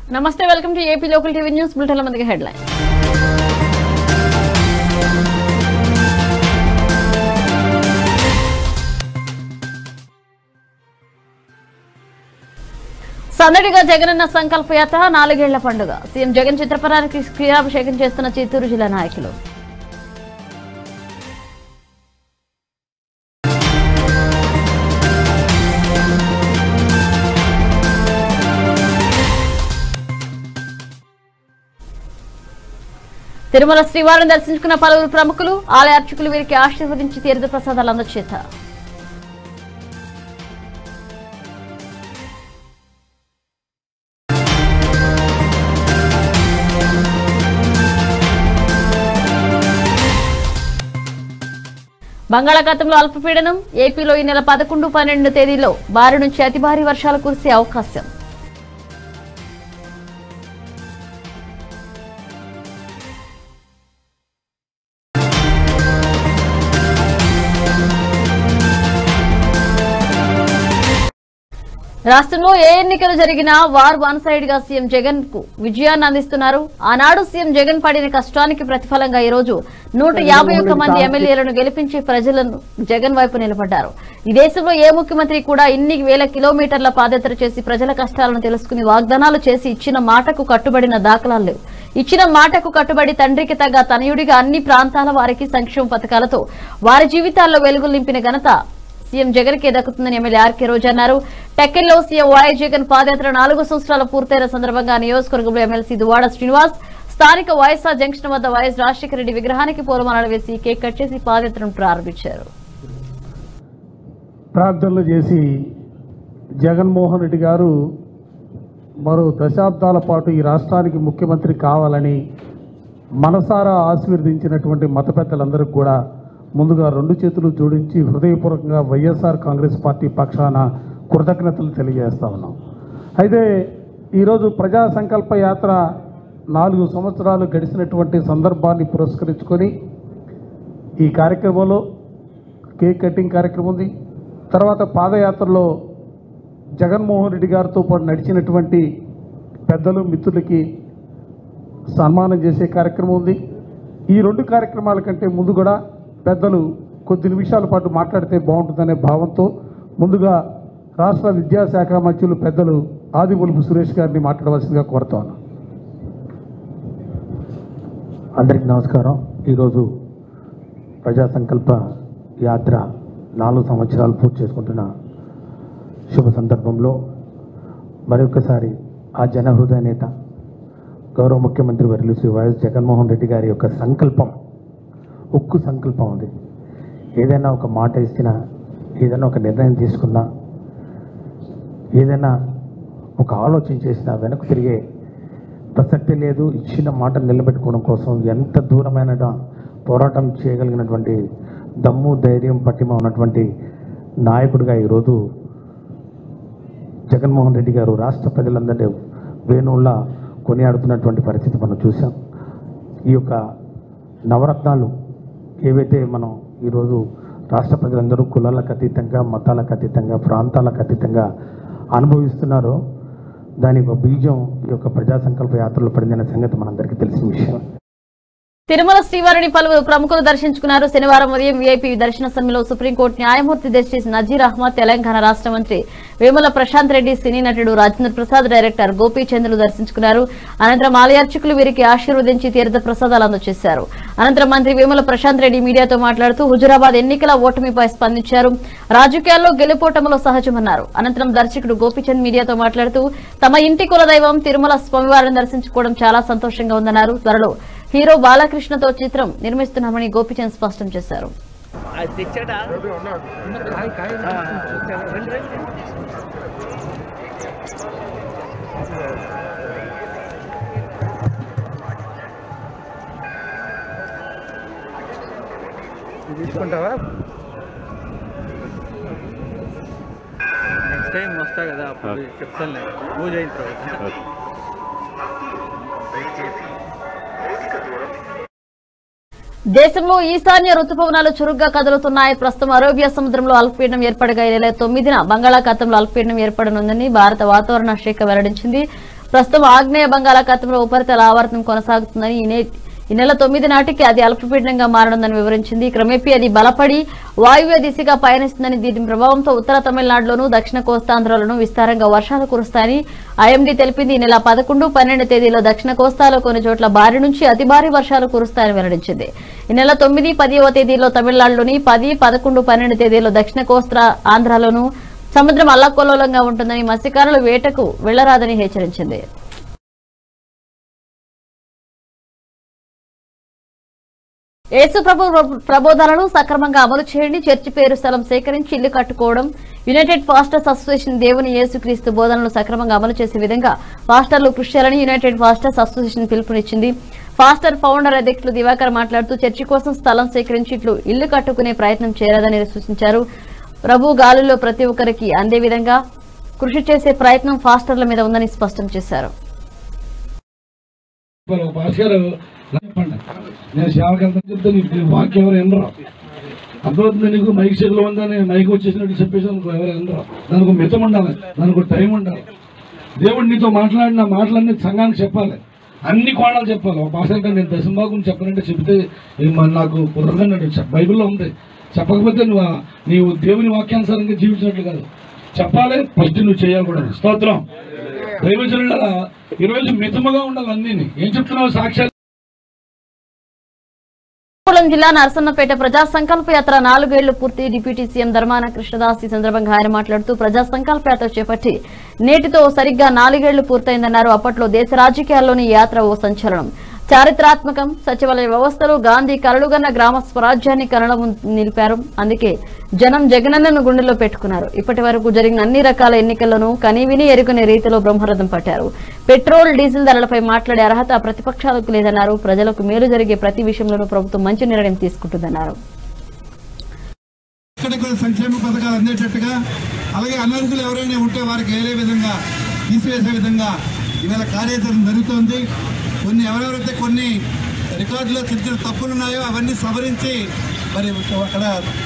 నమస్తే welcome to AP local TV news బులెటిన్ల మందికి హెడ్లైన్ సందడిగా జగనన్న సంకల్ప యాత్ర నాలుగేళ్ల పండుగ సీఎం జగన్ చిత్రపటానికి క్రీడాభిషేకం చేస్తున్న చిత్తూరు జిల్లా నాయకులు తిరుమల శ్రీవారిని దర్శించుకున్న పలువురు ప్రముఖులు ఆలయ అర్చకులు వీరికి ఆశీర్వదించి తీర్థ ప్రసాదాలు అందచేత బంగాళాఖాతంలో అల్పపీడనం ఏపీలో ఈ నెల పదకొండు పన్నెండు తేదీలో భారీ నుంచి అతి భారీ వర్షాలు కురిసే అవకాశం రాష్ట్రంలో ఏ ఎన్నికలు జరిగినా వార్ వన్ సైడ్ గా సీఎం జగన్ కు విజయాన్ని అందిస్తున్నారు ఆనాడు సీఎం జగన్ పడిన కష్టానికి ప్రతిఫలంగా ఈ రోజు నూట యాభై ఒక్క మంది ఎమ్మెల్యేలను గెలిపించి ప్రజలను జగన్ వైపు నిలబడ్డారు ఈ దేశంలో ఏ ముఖ్యమంత్రి కూడా ఇన్ని వేల కిలోమీటర్ల పాదయాత్ర చేసి ప్రజల కష్టాలను తెలుసుకుని వాగ్దానాలు చేసి ఇచ్చిన మాటకు కట్టుబడిన దాఖలాలు లేవు ఇచ్చిన మాటకు కట్టుబడి తండ్రికి తగ్గ తనయుడిగా అన్ని ప్రాంతాల వారికి సంక్షేమ పథకాలతో వారి జీవితాల్లో వెలుగులు నింపిన ఘనత సీఎం జగన్ కే దక్కుతుందని ఎమ్మెల్యే ఆర్కే రోజు అన్నారు టెక్కెల్లో సీఎం వై జగన్ పాదయాత్ర నాలుగు సంవత్సరాల పూర్తయిన సందర్భంగా నియోజకవర్గంలో ఎమ్మెల్సీ దువాడ శ్రీనివాస్ స్థానిక వైఎస్ఆర్ జంక్షన్ వద్ద వైఎస్ రాజశేఖర రెడ్డి విగ్రహానికి పూలమాలలు వేసి కేక్ కట్ చేసి పాదయాత్రను ప్రారంభించారు ప్రార్థనలు చేసి జగన్మోహన్ రెడ్డి గారు మరో దశాబ్దాల పాటు ఈ రాష్ట్రానికి ముఖ్యమంత్రి కావాలని మనసారా ఆశీర్వదించినటువంటి మత పెద్దలందరికీ కూడా ముందుగా రెండు చేతులు జోడించి హృదయపూర్వకంగా వైఎస్ఆర్ కాంగ్రెస్ పార్టీ పక్షాన కృతజ్ఞతలు తెలియజేస్తా ఉన్నాం అయితే ఈరోజు ప్రజా సంకల్ప యాత్ర నాలుగు సంవత్సరాలు గడిచినటువంటి సందర్భాన్ని పురస్కరించుకొని ఈ కార్యక్రమంలో కేక్ కటింగ్ కార్యక్రమం ఉంది తర్వాత పాదయాత్రలో జగన్మోహన్ రెడ్డి గారితో పాటు నడిచినటువంటి పెద్దలు మిత్రులకి సన్మానం చేసే కార్యక్రమం ఉంది ఈ రెండు కార్యక్రమాల కంటే ముందు కూడా పెద్దలు కొద్ది నిమిషాల పాటు మాట్లాడితే బాగుంటుందనే భావంతో ముందుగా రాష్ట్ర విద్యాశాఖ మంత్రులు పెద్దలు ఆదిమూలపు సురేష్ గారిని మాట్లాడవలసిందిగా కోరుతాను అందరికీ నమస్కారం ఈరోజు ప్రజా సంకల్ప యాత్ర నాలుగు సంవత్సరాలు పూర్తి చేసుకుంటున్న శుభ సందర్భంలో మరొకసారి ఆ జనహృదయ నేత గౌరవ ముఖ్యమంత్రి వర్యులు శ్రీ వైఎస్ జగన్మోహన్ రెడ్డి గారి యొక్క సంకల్పం ఉక్కు సంకల్పం ఉంది ఏదైనా ఒక మాట ఇచ్చినా ఏదైనా ఒక నిర్ణయం తీసుకున్నా ఏదైనా ఒక ఆలోచన చేసినా వెనక్కి తిరిగే ప్రసక్తి లేదు ఇచ్చిన మాట నిలబెట్టుకోవడం కోసం ఎంత దూరమైన పోరాటం చేయగలిగినటువంటి దమ్ము ధైర్యం పట్టిమ ఉన్నటువంటి నాయకుడిగా ఈరోజు జగన్మోహన్ రెడ్డి గారు రాష్ట్ర ప్రజలందరినీ వేణువుల్లా కొనియాడుతున్నటువంటి పరిస్థితి మనం చూసాం ఈ యొక్క నవరత్నాలు ఏవైతే మనం ఈరోజు రాష్ట్ర ప్రజలందరూ కులాలకు అతీతంగా మతాలకు అతీతంగా ప్రాంతాలకు అతీతంగా అనుభవిస్తున్నారో దాని యొక్క బీజం ఈ యొక్క ప్రజా సంకల్ప యాత్రలో పడిందనే సంగతి మనందరికీ తెలిసిన విషయం తిరుమల శ్రీవారిని పలువురు ప్రముఖులు దర్శించుకున్నారు శనివారం ఉదయం వీఐపీ దర్శన సమయంలో సుప్రీంకోర్టు న్యాయమూర్తి జస్టిస్ నజీర్ అహ్మద్ తెలంగాణ రాష్ట్ర మంత్రి వేముల ప్రశాంత్ రెడ్డి సినీ నటుడు రాజేంద్ర ప్రసాద్ డైరెక్టర్ గోపీచంద్రులు దర్శించుకున్నారు అనంతరం ఆలయార్చకులు వీరికి ఆశీర్వదించి తీర్థ ప్రసాదాలు అందజేశారు అనంతరం మంత్రి వేముల ప్రశాంత్ రెడ్డి మీడియాతో మాట్లాడుతూ హుజురాబాద్ ఎన్నికల ఓటమిపై స్పందించారు రాజకీయాల్లో గెలుపోటములో సహజమన్నారు అనంతరం దర్శకుడు గోపీచంద్ మీడియాతో మాట్లాడుతూ తమ ఇంటి కులదైవం తిరుమల స్వామివారిని దర్శించుకోవడం చాలా సంతోషంగా ఉందన్నారు త్వరలో హీరో బాలకృష్ణతో చిత్రం నిర్మిస్తున్నామని గోపీచంద్ స్పష్టం చేశారు అది తెచ్చాడా తీసుకుంటావా నెక్స్ట్ టైం వస్తా కదా అప్పుడు చెప్తానులే పూజ అయిన తర్వాత దేశంలో ఈశాన్య రుతుపవనాలు చురుగ్గా కదులుతున్నాయి ప్రస్తుతం అరేబియా సముద్రంలో అల్పపీడనం ఏర్పడగా ఈ నెల తొమ్మిదిన బంగాళాఖాతంలో అల్పపీడనం ఏర్పడనుందని భారత వాతావరణ శాఖ వెల్లడించింది ప్రస్తుతం ఆగ్నేయ బంగాళాఖాతంలో ఉపరితల ఆవర్తనం కొనసాగుతుందని ఈ నే- ఈ నెల తొమ్మిది నాటికి అది అల్పపీడనంగా మారనుందని వివరించింది క్రమేపీ అది బలపడి వాయువ్య దిశగా పయనిస్తుందని దీని ప్రభావంతో ఉత్తర తమిళనాడులోను దక్షిణ కోస్తాంధ్రలోను విస్తారంగా వర్షాలు కురుస్తాయని ఐఎండీ తెలిపింది ఈ నెల పదకొండు పన్నెండు తేదీలో దక్షిణ కోస్తాలో కొన్ని చోట్ల భారీ నుంచి అతి భారీ వర్షాలు కురుస్తాయని వెల్లడించింది ఈ నెల తొమ్మిది పదివ తేదీలో తమిళనాడులోని పది పదకొండు పన్నెండు తేదీలో దక్షిణ కోస్తా ఆంధ్రాలోను సముద్రం అల్లకల్లోలంగా ఉంటుందని మత్స్యకారులు వేటకు వెళ్లరాదని హెచ్చరించింది యేసు ప్రభు ప్రబోధాలను సక్రమంగా అమలు చేయండి చర్చి పేరు స్థలం సేకరించి ఇల్లు కట్టుకోవడం యునైటెడ్ పాస్టర్స్ అసోసియేషన్ దేవుని యేసుక్రీస్తు బోధనలు సక్రమంగా అమలు చేసే విధంగా పాస్టర్లు కృషి చేయాలని యునైటెడ్ పాస్టర్స్ అసోసియేషన్ పిలుపునిచ్చింది పాస్టర్ ఫౌండర్ అధ్యక్షులు దివాకర్ మాట్లాడుతూ చర్చి కోసం స్థలం సేకరించి ఇట్లు ఇల్లు కట్టుకునే ప్రయత్నం చేయరాదని సూచించారు ప్రభు గాలుల్లో ప్రతి ఒక్కరికి అందే విధంగా కృషి చేసే ప్రయత్నం ఫాస్టర్ల మీద ఉందని స్పష్టం చేశారు మరి ఒక పాస్ గారు నాకు చెప్పండి నేను సేవకి వెళ్తాను చెప్తే నీకు నీ వాక్యం ఎవరు వినరు అర్థమవుతుంది నీకు మైక్ చెట్లు ఉందని మైక్ వచ్చేసినట్టు చెప్పేసి అనుకో ఎవరు వినరు దానికి ఒక మితం ఉండాలి దానికి ఒక టైం ఉండాలి దేవుడు నీతో మాట్లాడిన మాటలన్నీ సంఘానికి చెప్పాలి అన్ని కోణాలు చెప్పాలి ఒక భాష అంటే నేను దశంభాగం చెప్పనంటే చెబితే ఇది మరి నాకు కుదరదన్నాడు చెప్- బైబిల్లో ఉంది చెప్పకపోతే నువ్వు ఆ- నీవు దేవుని వాక్యానుసారంగా జీవించినట్లు కాదు చెప్పాలి ఫస్ట్ నువ్వు చేయాలి కూడా స్తోత్రం దైవజనుల ఈరోజు మితముగా ఉండాలి అన్నీ ఏం చెప్తున్నావు సాక్ష్యాలు శ్రీకాకుళం జిల్లా నరసన్నపేట ప్రజా సంకల్ప యాత్ర నాలుగేళ్లు పూర్తి డిప్యూటీ సీఎం ధర్మాన కృష్ణదాస్ ఈ సందర్భంగా ఆయన మాట్లాడుతూ ప్రజా సంకల్ప యాత్ర చేపట్టి నేటితో సరిగ్గా నాలుగేళ్లు పూర్తయిందన్నారు అప్పట్లో దేశ రాజకీయాల్లోని ఈ యాత్ర ఓ సంచలనం చారిత్రాత్మకం సచివాలయ వ్యవస్థలు గాంధీ కలలుగన్న గ్రామ స్వరాజ్యాన్ని కనడం నిలిపారు అందుకే జనం జగనన్నను గుండెల్లో పెట్టుకున్నారు ఇప్పటి వరకు జరిగిన అన్ని రకాల ఎన్నికల్లోనూ కనీవిని ఎరుకునే రీతిలో బ్రహ్మరథం పట్టారు పెట్రోల్ డీజిల్ ధరలపై మాట్లాడే అర్హత ప్రతిపక్షాలకు లేదన్నారు ప్రజలకు మేలు జరిగే ప్రతి విషయంలోనూ ప్రభుత్వం మంచి నిర్ణయం తీసుకుంటుందన్నారు ఇక్కడ కూడా సంక్షేమ పథకాలు అందేటట్టుగా అలాగే అనర్హులు ఎవరైనా ఉంటే వారికి వేరే విధంగా తీసివేసే విధంగా ఇవాళ కార్యాచరణ జరుగుతోంది కొన్ని ఎవరెవరైతే కొన్ని రికార్డులో చిన్న చిన్న తప్పులు ఉన్నాయో అవన్నీ సవరించి మరి అక్కడ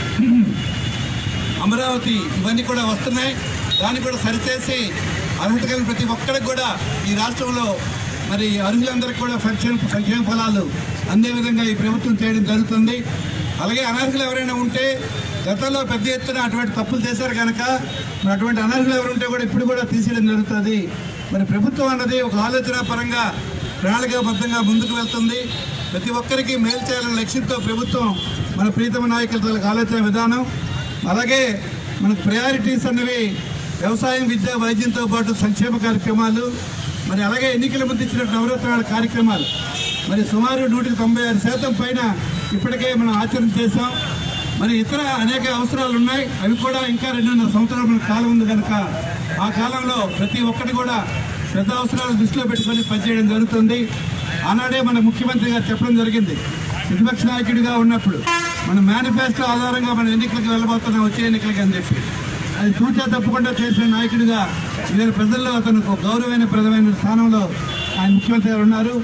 అమరావతి ఇవన్నీ కూడా వస్తున్నాయి దాన్ని కూడా సరిచేసి అర్హత కలిగిన ప్రతి ఒక్కరికి కూడా ఈ రాష్ట్రంలో మరి అర్హులందరికీ కూడా సంక్షేమ సంక్షేమ ఫలాలు అందే విధంగా ఈ ప్రభుత్వం చేయడం జరుగుతుంది అలాగే అనర్హులు ఎవరైనా ఉంటే గతంలో పెద్ద ఎత్తున అటువంటి తప్పులు చేశారు కనుక మరి అటువంటి అనర్హులు ఎవరు ఉంటే కూడా ఇప్పుడు కూడా తీసేయడం జరుగుతుంది మరి ప్రభుత్వం అన్నది ఒక ఆలోచన పరంగా ప్రణాళికాబద్ధంగా ముందుకు వెళ్తుంది ప్రతి ఒక్కరికి మేలు చేయాలనే లక్ష్యంతో ప్రభుత్వం మన ప్రీతమ నాయకుల ఆలోచన విధానం అలాగే మనకు ప్రయారిటీస్ అన్నవి వ్యవసాయం విద్య వైద్యంతో పాటు సంక్షేమ కార్యక్రమాలు మరి అలాగే ఎన్నికల ముందు ఇచ్చిన నవరత్నాల కార్యక్రమాలు మరి సుమారు నూటికి తొంభై ఆరు శాతం పైన ఇప్పటికే మనం ఆచరణ చేసాం మరి ఇతర అనేక అవసరాలు ఉన్నాయి అవి కూడా ఇంకా రెండున్నర సంవత్సరాల మనకు కాలం ఉంది కనుక ఆ కాలంలో ప్రతి ఒక్కటి కూడా పెద్ద అవసరాలు దృష్టిలో పెట్టుకొని పనిచేయడం జరుగుతుంది ఆనాడే మన ముఖ్యమంత్రి గారు చెప్పడం జరిగింది ప్రతిపక్ష నాయకుడిగా ఉన్నప్పుడు మన మేనిఫెస్టో ఆధారంగా మన ఎన్నికలకు వెళ్ళబోతున్నాం వచ్చే ఎన్నికలకి అని చెప్పి అది తూచా తప్పకుండా చేసిన నాయకుడిగా ఇవాళ ప్రజల్లో అతను ఒక గౌరవమైన ప్రధమైన స్థానంలో ఆయన ముఖ్యమంత్రి గారు ఉన్నారు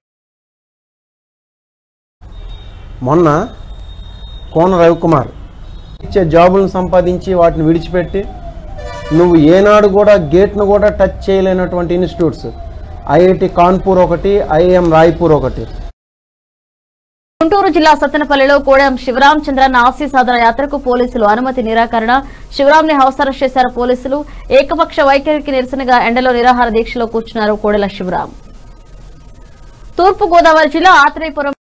మొన్న కోన రవికుమార్ ఇచ్చే జాబులను సంపాదించి వాటిని విడిచిపెట్టి నువ్వు ఏనాడు కూడా గేట్ను కూడా టచ్ చేయలేనటువంటి ఇన్స్టిట్యూట్స్ ఐఐటి కాన్పూర్ ఒకటి ఐఐఎం రాయ్పూర్ ఒకటి గుంటూరు జిల్లా సత్తెనపల్లిలో కోడెం శివరామచంద్రన్ ఆశీ సాధన యాత్రకు పోలీసులు అనుమతి నిరాకరణ శివరాం ని హౌస్ అరెస్ట్ చేశారు పోలీసులు ఏకపక్ష వైఖరికి నిరసనగా ఎండలో నిరాహార దీక్షలో కూర్చున్నారు కోడెల శివరాం తూర్పు గోదావరి జిల్లా ఆత్రేయపురం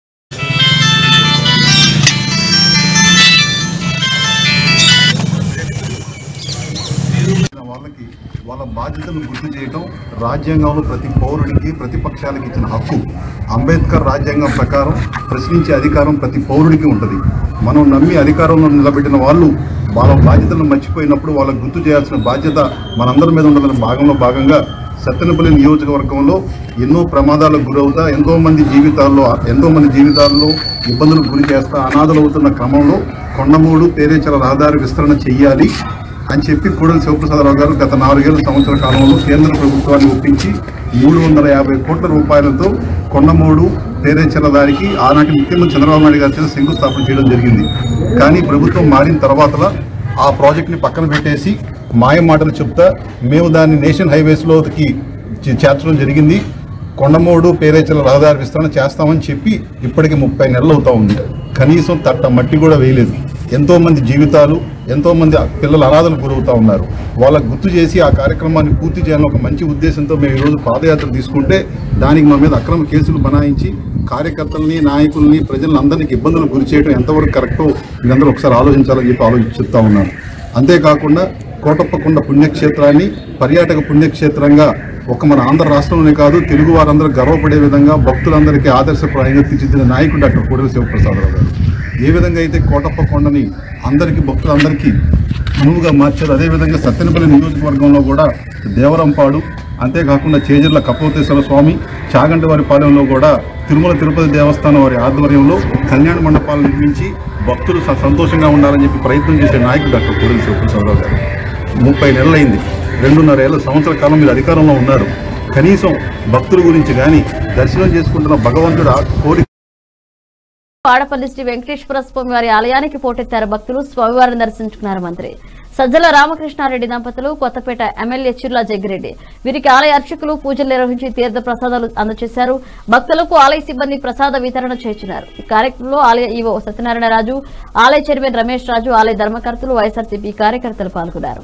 చేసిన వాళ్ళకి వాళ్ళ బాధ్యతలను గుర్తు చేయటం రాజ్యాంగంలో ప్రతి పౌరుడికి ప్రతిపక్షాలకు ఇచ్చిన హక్కు అంబేద్కర్ రాజ్యాంగం ప్రకారం ప్రశ్నించే అధికారం ప్రతి పౌరుడికి ఉంటుంది మనం నమ్మి అధికారంలో నిలబెట్టిన వాళ్ళు వాళ్ళ బాధ్యతలను మర్చిపోయినప్పుడు వాళ్ళకు గుర్తు చేయాల్సిన బాధ్యత మనందరి మీద ఉండాలన్న భాగంలో భాగంగా సత్తెనపల్లి నియోజకవర్గంలో ఎన్నో ప్రమాదాలకు గురవుతా ఎంతో మంది జీవితాల్లో ఎంతో మంది జీవితాల్లో ఇబ్బందులకు గురి చేస్తా అనాథలవుతున్న క్రమంలో కొండమూడు పేరేచల రహదారి విస్తరణ చెయ్యాలి అని చెప్పి కూడలి శివప్రసాదరావు గారు గత నాలుగేళ్ల సంవత్సర కాలంలో కేంద్ర ప్రభుత్వాన్ని ఒప్పించి మూడు వందల యాభై కోట్ల రూపాయలతో కొండమూడు పేరేచల దారికి ఆనాటి ముఖ్యమంత్రి చంద్రబాబు నాయుడు గారి చేత శంకుస్థాపన చేయడం జరిగింది కానీ ప్రభుత్వం మారిన తర్వాత ఆ ప్రాజెక్ట్ని పక్కన పెట్టేసి మాయ మాటలు చెప్తా మేము దాన్ని నేషనల్ హైవేస్లోకి చే- చేర్చడం జరిగింది కొండమూడు పేరేచల రహదారి విస్తరణ చేస్తామని చెప్పి ఇప్పటికి ముప్పై నెలలు అవుతా ఉంది కనీసం తట్ట మట్టి కూడా వేయలేదు ఎంతో మంది జీవితాలు ఎంతో మంది పిల్లలు అనాథలకు గురవుతా ఉన్నారు వాళ్ళకు గుర్తు చేసి ఆ కార్యక్రమాన్ని పూర్తి చేయాలని ఒక మంచి ఉద్దేశంతో మేము ఈరోజు పాదయాత్ర తీసుకుంటే దానికి మా మీద అక్రమ కేసులు బనాయించి కార్యకర్తల్ని నాయకుల్ని ప్రజలను అందరికీ ఇబ్బందులు గురి చేయడం ఎంతవరకు కరెక్టో మీరందరూ ఒకసారి ఆలోచించాలని చెప్పి ఆలోచించి చెప్తా ఉన్నాను అంతేకాకుండా కోటప్పకొండ పుణ్యక్షేత్రాన్ని పర్యాటక పుణ్యక్షేత్రంగా ఒక మన ఆంధ్ర రాష్ట్రంలోనే కాదు తెలుగు వారందరూ గర్వపడే విధంగా భక్తులందరికీ ఆదర్శప్రాయంగా తీర్చిదిద్దిన నాయకుడు డాక్టర్ కోడెల శివప్రసాదరావు గారు ఏ విధంగా అయితే కోటప్పకొండని అందరికీ భక్తులందరికీ అనువుగా మార్చారు అదేవిధంగా సత్తెనపల్లి నియోజకవర్గంలో కూడా దేవరంపాడు అంతేకాకుండా చేజర్ల కపోతేశ్వర స్వామి చాగంటి వారి పాలెంలో కూడా తిరుమల తిరుపతి దేవస్థానం వారి ఆధ్వర్యంలో కళ్యాణ మండపాలు నిర్మించి భక్తులు స- సంతోషంగా ఉండాలని చెప్పి ప్రయత్నం చేసే నాయకుడు డాక్టర్ కోడెల శివప్రసాదరావు గారు ముప్పై నెలలైంది రెండున్నర ఏళ్ళ సంవత్సర కాలం మీరు అధికారంలో ఉన్నారు కనీసం భక్తుల గురించి కానీ దర్శనం చేసుకుంటున్న భగవంతుడు ఆ కోరిక పాడపల్లి శ్రీ వెంకటేశ్వర స్వామి వారి ఆలయానికి పోటెత్తారు భక్తులు స్వామివారిని దర్శించుకున్నారు మంత్రి సజ్జల రామకృష్ణారెడ్డి దంపతులు కొత్తపేట ఎమ్మెల్యే చిర్లా జగ్గిరెడ్డి వీరికి ఆలయ అర్చకులు పూజలు నిర్వహించి తీర్థ ప్రసాదాలు అందజేశారు భక్తులకు ఆలయ సిబ్బంది ప్రసాద వితరణ చేర్చున్నారు ఈ కార్యక్రమంలో ఆలయ ఈవో సత్యనారాయణ రాజు ఆలయ చైర్మన్ రమేష్ రాజు ఆలయ ధర్మకర్తలు వైఎస్ఆర్సీపీ కార్యకర్తలు పాల్గొన్నారు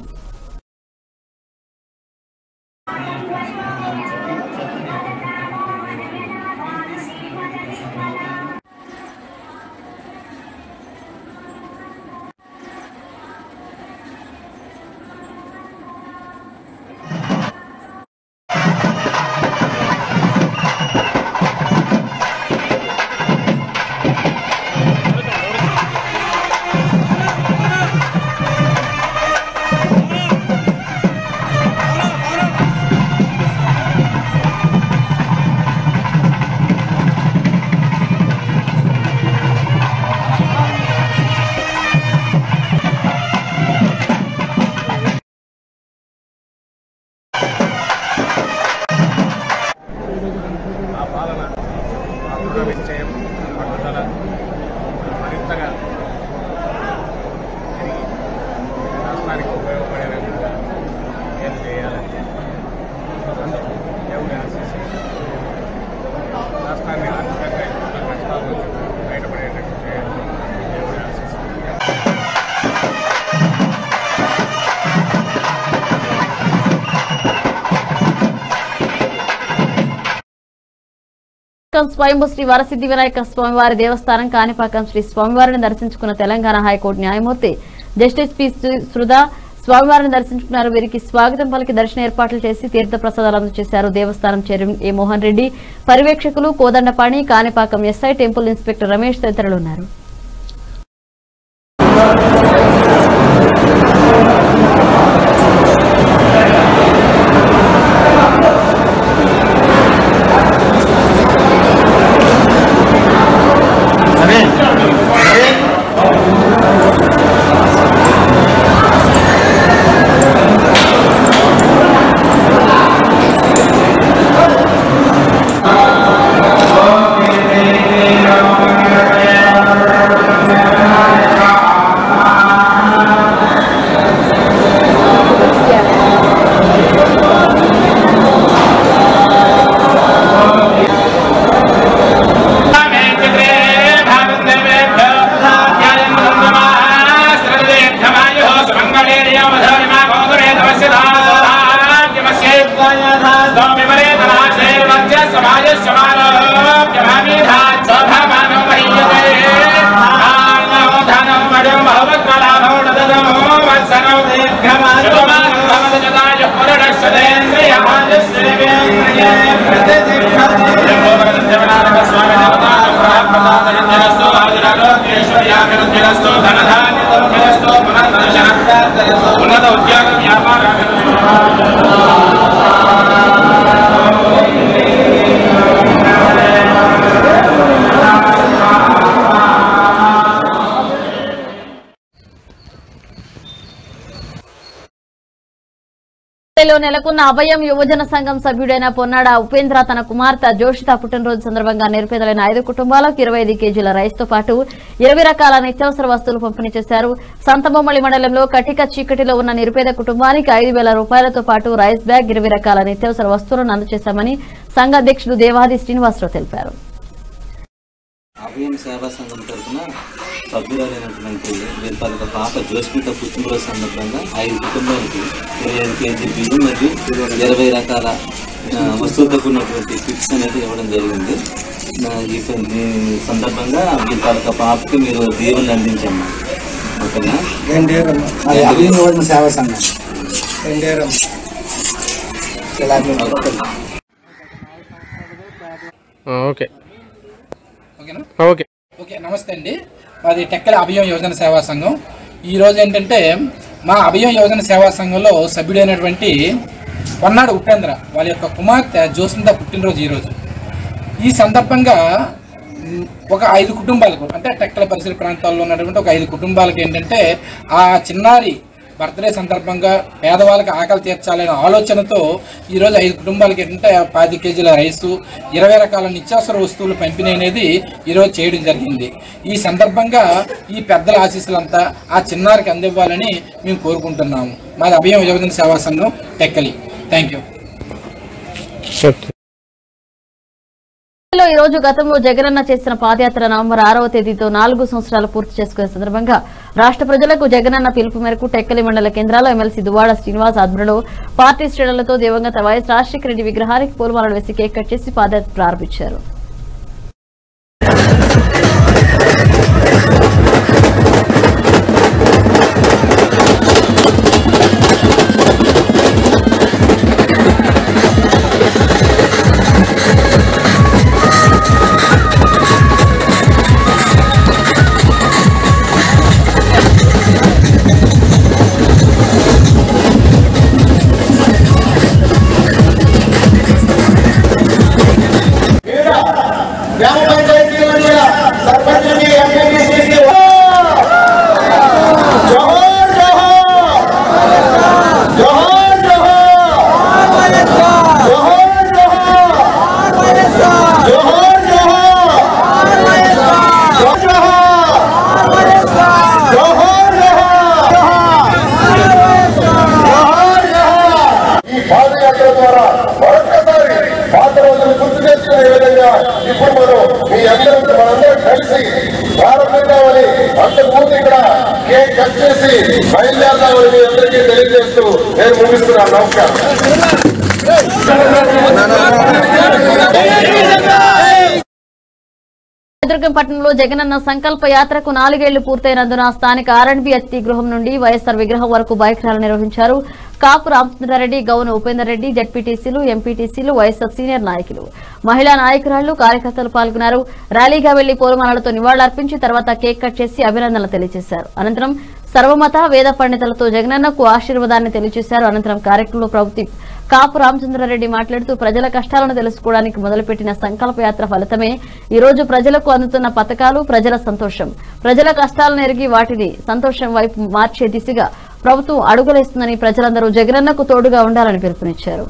ఆ పాలన ఆ దృఢ నిశ్చయం పట్టుదల మరింతగా పెరిగి రాష్ట్రానికి ఉపయోగపడే విధంగా ఏం చేయాలని అందుకు దేవుడి ఆశీస్సు రాష్ట్రాన్ని ఆర్థికంగా ఎదుర్కొన్న కష్టాల నుంచి బయటపడేటట్టు చేయాలని దేవుడి ఆశీస్సు స్వయంభూ శ్రీ వరసిద్ధి వినాయక స్వామివారి దేవస్థానం కాణిపాకం శ్రీ స్వామివారిని దర్శించుకున్న తెలంగాణ హైకోర్టు న్యాయమూర్తి జస్టిస్ పి సు- సుధా స్వామివారిని దర్శించుకున్నారు వీరికి స్వాగతం పలికి దర్శన ఏర్పాట్లు చేసి తీర్థ ప్రసాదాలు అందజేశారు దేవస్థానం చైర్మన్ ఏ మోహన్ రెడ్డి పర్యవేక్షకులు Kodandapani Kanipakam SI temple inspector Ramesh తదితరులు ఉన్నారు ఉన్నత ఉద్యోగ వ్యాపార లో నెలకొన్న అభయం యువజన సంఘం సభ్యుడైన పొన్నాడ ఉపేంద్ర తన కుమార్తె జోషిత పుట్టినరోజు సందర్భంగా నిరుపేదలైన ఐదు కుటుంబాలకు ఇరవై ఐదు కేజీల రైస్ తో పాటు ఇరవై రకాల నిత్యావసర వస్తువులు పంపిణీ చేశారు సంతబొమ్మలి మండలంలో కటిక చీకటిలో ఉన్న నిరుపేద కుటుంబానికి ఐదు వేల రూపాయలతో పాటు రైస్ బ్యాగ్ ఇరవై రకాల నిత్యావసర వస్తువులను అందజేశామని సంఘ అధ్యక్షుడు దేవాది శ్రీనివాసరావు తెలిపారు అభయం సేవా సంఘం తరఫున సభ్యురాలైనటువంటి వీరి తాలూకా పాప జోస్మిత పుట్టినరోజు సందర్భంగా ఐదు కుటుంబాలకి ఇరవై ఐదు కేజీ బియ్యం మరియు ఇరవై రకాల ఆ, వస్తువులతో కూడినటువంటి కిట్స్ అనేది ఇవ్వడం జరిగింది ఆ, ఈ సం- ఈ సందర్భంగా మీ తాలూకా పాపకి మీరు దీవెనలు అందించమ్మా ఓకేనా అభివృద్ధి యువజన సేవా సంఘం రెండేరం ఓకే ఓకేనా ఓకే ఓకే నమస్తే అండి మాది టెక్కల అభయం యోజన సేవా సంఘం ఈ రోజు ఏంటంటే మా అభయం యోజన సేవా సంఘంలో సభ్యుడైనటువంటి పొన్నాడు ఉపేంద్ర వాళ్ళ యొక్క కుమార్తె జోస్మిత పుట్టినరోజు ఈరోజు ఈ సందర్భంగా మ్, ఒక ఐదు కుటుంబాలకు అంటే టెక్కల పరిసర ప్రాంతాల్లో ఉన్నటువంటి ఒక ఐదు కుటుంబాలకు ఏంటంటే ఆ చిన్నారి బర్త్డే సందర్భంగా పేదవాళ్ళకి ఆకలి తీర్చాలనే ఆలోచనతో ఈరోజు ఐదు కుటుంబాలకి ఏంటంటే పది కేజీల రైసు ఇరవై రకాల నిత్యావసర వస్తువులు పంపిణీ అనేది ఈరోజు చేయడం జరిగింది ఈ సందర్భంగా ఈ పెద్దల ఆశీస్సులంతా ఆ చిన్నారికి అందివ్వాలని మేము కోరుకుంటున్నాము మాది అభయం యువజన సేవా సంఘం టెక్కలి థ్యాంక్ యూ లో ఈ రోజు గతంలో జగనన్న చేసిన పాదయాత్ర నవంబర్ ఆరవ తేదీతో నాలుగు సంవత్సరాలు పూర్తి చేసుకునే సందర్భంగా రాష్ట్ర ప్రజలకు జగనన్న పిలుపు మేరకు టెక్కలి మండల కేంద్రాల్లో ఎమ్మెల్సీ దువ్వాడ శ్రీనివాస్ ఆధ్వర్యంలో పార్టీ శ్రేణులతో దివంగత వైఎస్ రాజశేఖర రెడ్డి విగ్రహానికి పూలమాలలు వేసి కేక్ కట్ చేసి పాదయాత్ర ప్రారంభించారు గ్రామ పంచాయతీల మధ్య సర్పంచులకి ఎంపీటీసీకి జోహార్ జోహార్ జోహార్ జోహార్ జోహార్ జోహార్ జోహార్ ఈ పాదయాత్ర ద్వారా మరొకసారి పాత రోజులు గుర్తు చేసుకునే విధంగా ఇప్పుడు మనం మీ అందరం మనందరం కలిసి ప్రారంభిద్దామని అంతకుముందు ఇక్కడ కేక్ కట్ చేసి బయలుదేరదామని మీ అందరికీ తెలియజేస్తూ నేను ముగిస్తున్నాను నమస్కారం దుర్గం పట్టణంలో జగనన్న సంకల్ప యాత్రకు నాలుగేళ్లు పూర్తయినందున స్థానిక ఆర్ఎండ్బి అతిథి గృహం నుండి వైఎస్సార్ విగ్రహం వరకు బైక్ ర్యాలీ నిర్వహించారు కాపు రామచంద్రారెడ్డి గౌన ఉపేందర్ రెడ్డి జడ్పీటీసీలు ఎంపీటీసీలు వైఎస్సార్ సీనియర్ నాయకులు మహిళా నాయకురాళ్లు కార్యకర్తలు పాల్గొన్నారు ర్యాలీగా వెళ్లి పూలమాలలతో నివాళులర్పించి తర్వాత కేక్ కట్ చేసి అభినందనలు తెలియజేశారు అనంతరం సర్వమత వేద పండితులతో జగనన్నకు ఆశీర్వాదాన్ని తెలియజేశారు అనంతరం కార్యక్రమంలో ప్రభుత్వ కాపు రామచంద్రారెడ్డి మాట్లాడుతూ ప్రజల కష్టాలను తెలుసుకోవడానికి మొదలుపెట్టిన సంకల్ప యాత్ర ఫలితమే ఈ రోజు ప్రజలకు అందుతున్న పథకాలు ప్రజల సంతోషం ప్రజల కష్టాలను ఎరిగి వాటిని సంతోషం వైపు మార్చే దిశగా ప్రభుత్వం అడుగులేస్తుందని ప్రజలందరూ జగనన్నకు తోడుగా ఉండాలని పిలుపునిచ్చారు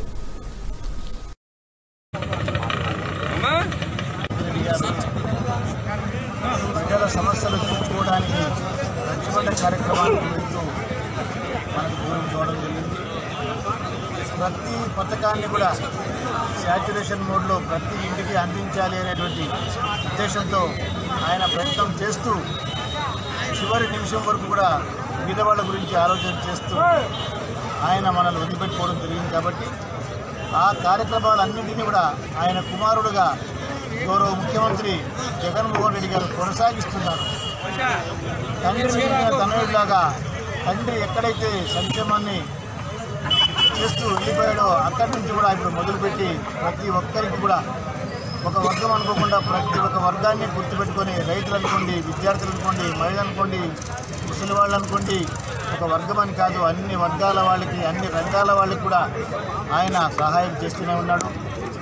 ప్రజల సమస్యలు తీర్చుకోవడానికి రచ్చబండ కార్యక్రమానికి వెళ్తూ మనకు దూరం చూడడం జరిగింది ప్రతి పథకాన్ని కూడా శాచ్యురేషన్ మోడ్లో ప్రతి ఇంటికి అందించాలి అనేటువంటి ఉద్దేశంతో ఆయన ప్రయత్నం చేస్తూ చివరి నిమిషం వరకు కూడా బీదవాళ్ళ గురించి ఆలోచన చేస్తూ ఆయన మనల్ని వదిలిపెట్టుకోవడం జరిగింది కాబట్టి ఆ కార్యక్రమాలన్నింటినీ కూడా ఆయన కుమారుడుగా గౌరవ ముఖ్యమంత్రి జగన్మోహన్ రెడ్డి గారు కొనసాగిస్తున్నారు తండ్రి మిగిలిన తనయుడిలాగా తండ్రి ఎక్కడైతే సంక్షేమాన్ని చేస్తూ వెళ్ళిపోయాడో అక్కడి నుంచి కూడా ఇప్పుడు మొదలుపెట్టి ప్రతి ఒక్కరికి కూడా ఒక వర్గం అనుకోకుండా ప్రతి ఒక్క వర్గాన్ని గుర్తుపెట్టుకొని రైతులు అనుకోండి విద్యార్థులు అనుకోండి మహిళలు అనుకోండి ముసలి వాళ్ళు అనుకోండి ఒక వర్గం అని కాదు అన్ని వర్గాల వాళ్ళకి అన్ని రంగాల వాళ్ళకి కూడా ఆయన సహాయం చేస్తూనే ఉన్నాడు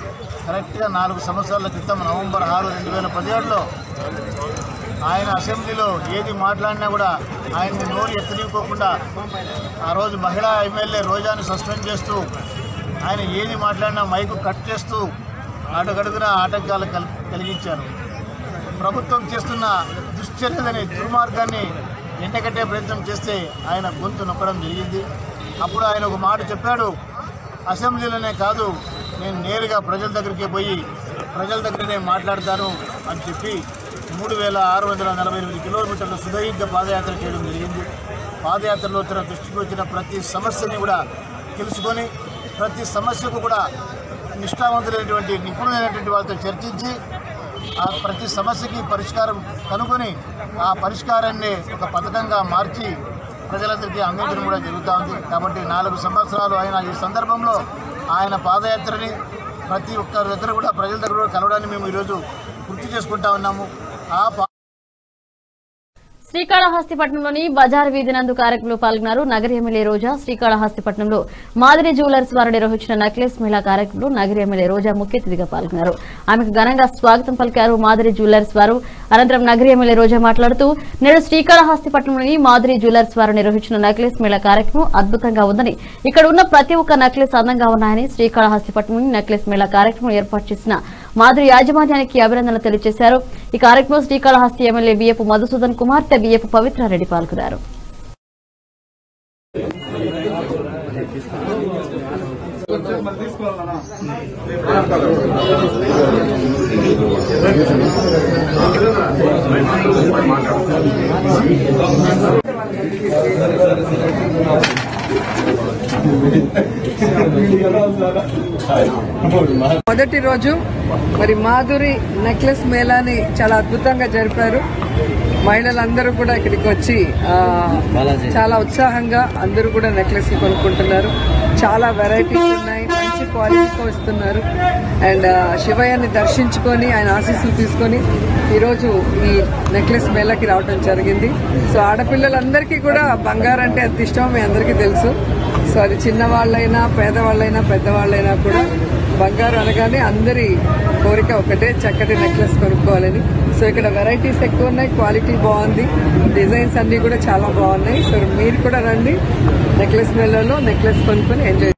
కరెక్ట్గా నాలుగు సంవత్సరాల క్రితం నవంబర్ ఆరు రెండు వేల పదిహేడులో ఆయన అసెంబ్లీలో ఏది మాట్లాడినా కూడా ఆయన్ని నోరు ఎత్తనివ్వకుండా ఆ రోజు మహిళా ఎమ్మెల్యే రోజాని సస్పెండ్ చేస్తూ ఆయన ఏది మాట్లాడినా మైకు కట్ చేస్తూ అడుగడుగున ఆటంకాలు కల్ కలిగించారు ప్రభుత్వం చేస్తున్న దుశ్చర్యలని దుర్మార్గాన్ని ఎండగట్టే ప్రయత్నం చేస్తే ఆయన గొంతు నొక్కడం జరిగింది అప్పుడు ఆయన ఒక మాట చెప్పాడు అసెంబ్లీలోనే కాదు నేను నేరుగా ప్రజల దగ్గరికి పోయి ప్రజల దగ్గరనే మాట్లాడతాను అని చెప్పి మూడు వేల ఆరు వందల నలభై ఎనిమిది కిలోమీటర్ల సుదీర్ఘ పాదయాత్ర చేయడం జరిగింది పాదయాత్రలో తన దృష్టికి వచ్చిన ప్రతి సమస్యని కూడా తెలుసుకొని ప్రతి సమస్యకు కూడా నిష్ఠావంతులైనటువంటి నిపుణులైనటువంటి వాళ్ళతో చర్చించి ఆ ప్రతి సమస్యకి పరిష్కారం కనుగొని ఆ పరిష్కారాన్ని ఒక పథకంగా మార్చి ప్రజలందరికీ అందించడం కూడా జరుగుతూ ఉంది కాబట్టి నాలుగు సంవత్సరాలు అయిన ఈ సందర్భంలో ఆయన పాదయాత్రని ప్రతి ఒక్కరి దగ్గర కూడా ప్రజల దగ్గర కూడా కలవడాన్ని మేము ఈరోజు గుర్తు చేసుకుంటా ఉన్నాము ఆ పా- శ్రీకాళహస్తిపట్నంలోని బజార్ వీధి నందు కార్యక్రమంలో పాల్గొన్నారు నగరి ఎమ్మెల్యే రోజా శ్రీకాళహస్తిపట్నంలో మాదిరి జ్యువెలర్స్ వారు నిర్వహించిన నెక్లెస్ మేళా కార్యక్రమంలో నగరి ఎమ్మెల్యే రోజా ముఖ్య అతిథిగా పాల్గొన్నారు ఆమెకు ఘనంగా స్వాగతం పలికారు మాదిరి జ్యువెలర్స్ వారు అనంతరం నగరి ఎమ్మెల్యే రోజా మాట్లాడుతూ నేడు శ్రీకాళహస్తిపట్నంలోని మాదిరి జ్యువెలర్స్ వారు నిర్వహించిన నెక్లెస్ మేళా కార్యక్రమం అద్భుతంగా ఉందని ఇక్కడ ఉన్న ప్రతి ఒక్క నెక్లెస్ అందంగా ఉన్నాయని శ్రీకాళహస్తిపట్నంలోని నెక్లెస్ మేళా కార్యక్రమం ఏర్పాటు చేసిన మాధురి యాజమాన్యానికి అభినందనలు తెలియజేశారు ఈ కార్యక్రమంలో శ్రీకాళహస్తి ఎమ్మెల్యే బియ్యపు మధుసూదన్ కుమార్తె బియ్యపు పవిత్రారెడ్డి పాల్గొన్నారు మొదటి రోజు మరి మాధురి నెక్లెస్ మేళాని చాలా అద్భుతంగా జరిపారు మహిళలందరూ కూడా ఇక్కడికి వచ్చి ఆ, చాలా ఉత్సాహంగా అందరూ కూడా నెక్లెస్ కొనుక్కుంటున్నారు చాలా వెరైటీస్ ఉన్నాయి మంచి క్వాలిటీతో ఇస్తున్నారు అండ్ ఆ, శివయ్యని దర్శించుకొని ఆయన ఆశీస్సులు తీసుకొని ఈరోజు ఈ నెక్లెస్ మేళకి రావడం జరిగింది సో ఆడపిల్లలందరికీ కూడా బంగారం అంటే ఎంత ఇష్టమో మీ అందరికీ తెలుసు సో అది చిన్నవాళ్ళైనా పేదవాళ్ళైనా పెద్దవాళ్ళైనా కూడా బంగారు అనగానే అందరి కోరిక ఒకటే చక్కటి నెక్లెస్ కొనుక్కోవాలని సో ఇక్కడ వెరైటీస్ ఎక్కువ ఉన్నాయి క్వాలిటీ బాగుంది డిజైన్స్ అన్ని కూడా చాలా బాగున్నాయి సో మీరు కూడా రండి నెక్లెస్ మేళలో నెక్లెస్ కొనుక్కొని ఎంజాయ్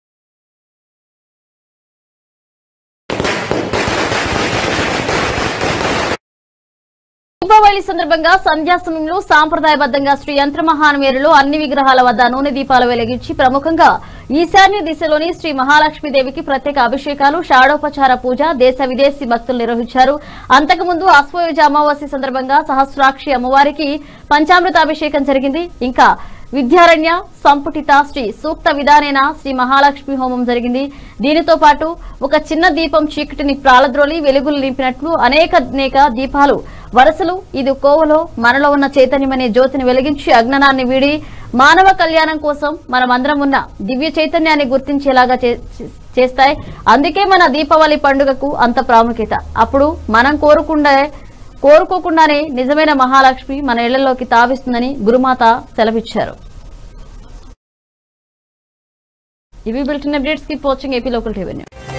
దీపావళి సందర్భంగా సంధ్యా సమయంలో సాంప్రదాయబద్దంగా శ్రీ యంత్రమహానమేరులో అన్ని విగ్రహాల వద్ద నూనె దీపాలు వెలిగించి ప్రముఖంగా ఈశాన్య దిశలోని శ్రీ మహాలక్ష్మీదేవికి ప్రత్యేక అభిషేకాలు షాడోపచార పూజ దేశ విదేశీ భక్తులు నిర్వహించారు అంతకుముందు అశ్వయుజ అమావాస్య సందర్భంగా సహస్రాక్షి అమ్మవారికి పంచామృత అభిషేకం జరిగింది ఇంకా విద్యారణ్య సంపుటిత శ్రీ సూక్త విధానేన శ్రీ మహాలక్ష్మి హోమం జరిగింది దీనితో పాటు ఒక చిన్న దీపం చీకటిని ప్రాలద్రోలి వెలుగులు నింపినట్లు అనేక అనేక దీపాలు వరసలు ఇది కోవలో మనలో ఉన్న చైతన్యమనే జ్యోతిని వెలిగించి అజ్ఞానాన్ని వీడి మానవ కళ్యాణం కోసం మనమందరం ఉన్న దివ్య చైతన్యాన్ని గుర్తించేలాగా చే- చేస్తాయి అందుకే మన దీపావళి పండుగకు అంత ప్రాముఖ్యత అప్పుడు మనం కోరుకుండే కోరుకోకుండానే నిజమైన మహాలక్ష్మి మన ఇళ్లలోకి తావిస్తుందని గురుమాత సెలవిచ్చారు ఇవి bulletin updates keep watching AP local TV news